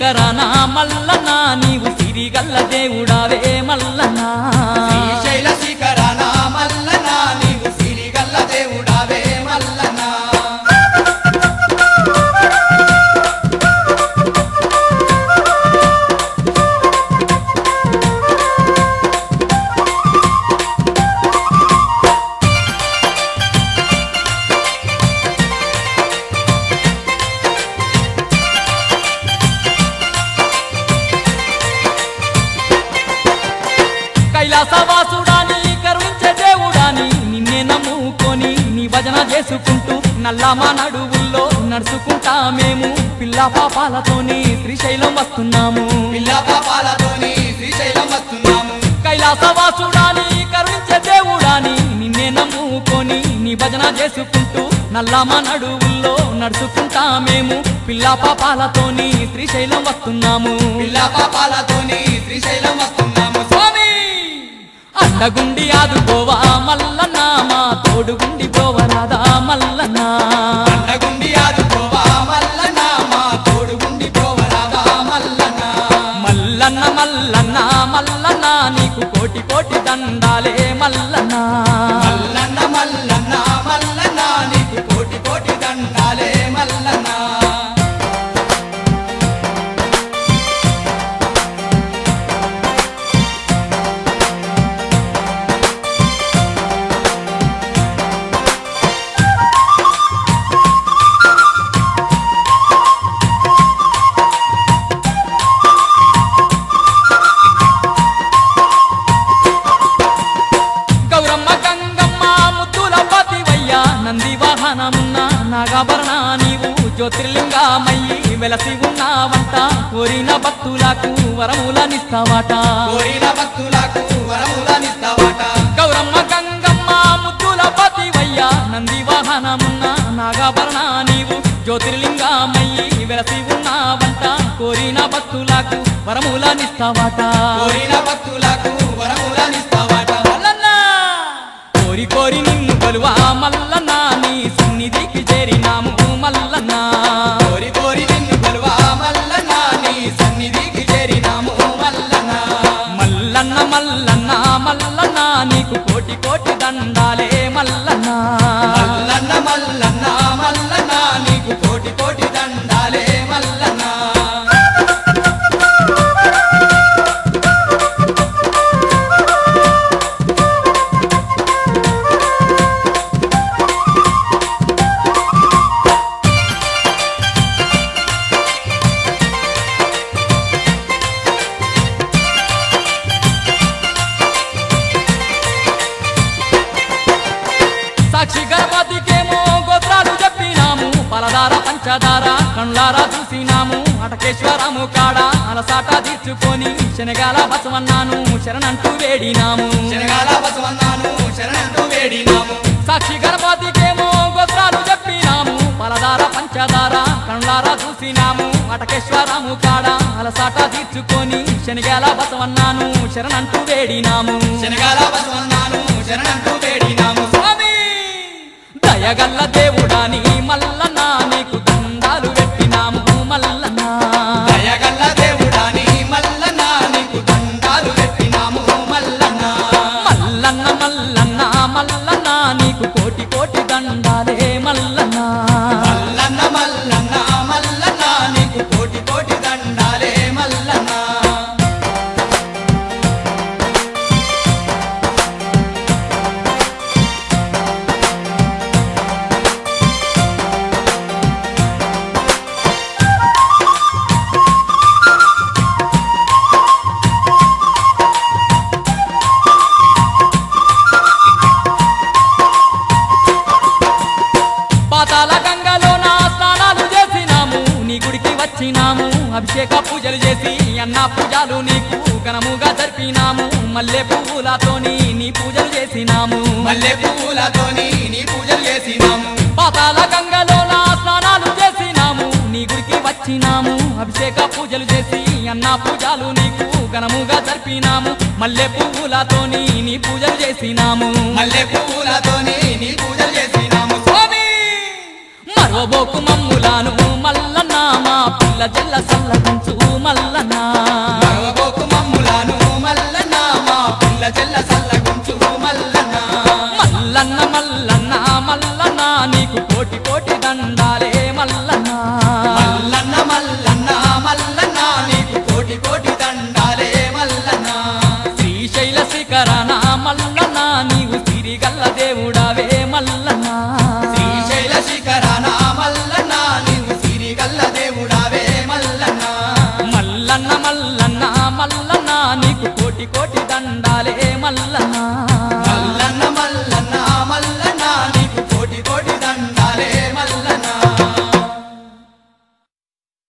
శిఖరాన మల్లన్న నీవు సిరిగల్ల దేవుడావే మల్లన్న శ్రీశైల శిఖరాన మల్లన నీవు సిరిగల్ల దేవుడావే మల్లన కైలాసవాసుడాని కరుణించే దేవుడాని నిన్నే నమ్ముకొని నీ భజన చేసుకుంటూ నల్లమా నడువుల్లో నడుచుకుంటా మేము పిల్ల పాపాలతోని శ్రీశైలం వస్తున్నాము పిల్ల పాపాలతోని శ్రీశైలం వస్తున్నాము కైలాసవాసుడాని కరుణించే దేవుడాని నిన్నే నమ్ముకొని నీ భజన చేసుకుంటూ నల్లమా నడువుల్లో నడుచుకుంటా మేము పిల్ల పాపాలతోని శ్రీశైలం వస్తున్నాము పిల్ల పాపాలతోని శ్రీశైలం వస్తున్నాము స్వామి అండగుండి ఆదుకోవా మల్లన్న మా తోడుగుండి పోవరాదా మల్లన్న అండగుండి ఆదుకోవా మల్లన మా తోడుగుండి పోవరాదా మల్లన మల్లన్న మల్లన్న మల్లన్న నీకు కోటి కోటి దండాలే మల్లన్న మల్లన్న మల్లన్న మల్లన నీకు కోటి కోటి దండాలే మల్లన గౌరమ్మ గంగమ్మ ముద్దుల పతివయ్య నంది వాహనమున్న నాగాభరణ నీవు జ్యోతిర్లింగమయ్యి వెలసి ఉన్నావంట కోరిన భక్తులకు వరములనిస్తావాట కోరిన భక్తులకు వరములనిస్తావట గౌరమ్మ గంగమ్మ ముద్దుల పతివయ్య నంది వాహనమున్న నాగాభరణ నీవు జ్యోతిర్లింగమయ్యి వెలసి ఉన్నావంట కోరిన భక్తులకు వరములనిస్తావాట కోరిన భక్తులకు వరములనిస్తావట మల్లన్న కోరి కోరి నిన్ను కొలువా మల్లన్న నీ సన్నిధికి చేరినాము మల్లన్న కోరి కోరి నిన్ను కొలువా మల్లన నీ సన్నిధికి చేరినాము మల్లన మల్లన్న మల్లన్న మల్లన్న నీకు కోటి కోటి దండాలే మల్లన్న మల్లన్న మల్లన్న మల్లన నీకు కోటి కోటి దండాలే మల్లన సాక్షి గణపతికేమో గోత్రాలు చెప్పినాము పలదార పంచదార కండ్లారా చూసినాము అటకేశ్వరము కాడ అలసాట తీర్చుకొని శనగాల బసవన్నాను శరణంటూ వేడినాము శనగాల బసవన్నాను శరణంటూ వేడినాము సాక్షి గణపతికేమో గోత్రాలు చెప్పినాము పలదార పంచదార కండ్లారా చూసినాము అటకేశ్వరము కాడ అలసాట తీర్చుకొని శనిగాల బసవన్నాను శరణంటూ వేడినాము శనగాల బసవన్నాను శరణంటూ వేడినాము స్వామి దయగల్ల దేవుడాని మల్లన్న నీకు దండాలు పెట్టినాము మల్లన్న దయగల్ల దేవుడాని మల్లన నీకు దండాలు పెట్టినాము మల్లన్న మల్లన్న మల్లన్న మల్లన్న నీకు కోటి కోటి దండాలే మల్లన్న మల్లన్న మల్లన్న మల్లన్న నీకు కోటి కోటి దండాలే మల్లన్న పాతాల గంగలో నా స్నానాలు చేసినాము నీ గుడికి వచ్చినాము అభిషేక పూజలు చేసి అన్న పూజలు నీకు ఘనముగా జరిపినాము మల్లె పువ్వులతోని నీ పూజలు చేసినాము మల్లె పువ్వులతోని నీ పూజలు చేసినాము పాతాల గంగలో నా స్నానాలు చేసినాము నీ గుడికి వచ్చినాము అభిషేక పూజలు చేసి అన్న పూజలు నీకు ఘనముగా జరిపినాము మల్లె పువ్వులతోని నీ పూజలు చేసినాము మల్లె పువ్వులతోని నీ పూజలు చేసినాము స్వామి మరోబోకు మమ్ములాను మల్లన్న మా పిల్ల జల్ల సల్లకుంచు మల్లన్న మరవబోకు మమ్ములాను మల్లన్న మా పిల్ల చెల్ల సల్లగుంచు మల్లన్న మల్లన్న మల్లన్న మల్లన్న నీకు కోటి కోటి దండాలే మల్లన్న మల్లన్న మల్లన్న మల్లన్న నీకు కోటి కోటి దండాలే మల్లన్న శ్రీశైల శిఖరాన మల్లన్న నీవు సిరిగల్ల దేవుడావే మల్లన్న శ్రీశైల శిఖరాన మల్లన్న నీవు సిరిగల్ల దేవుడావే మల్లన్న మల్లన్న మల్లన్న మల్లన్న నీకు కోటి కోటి దండాలే మల్లన్న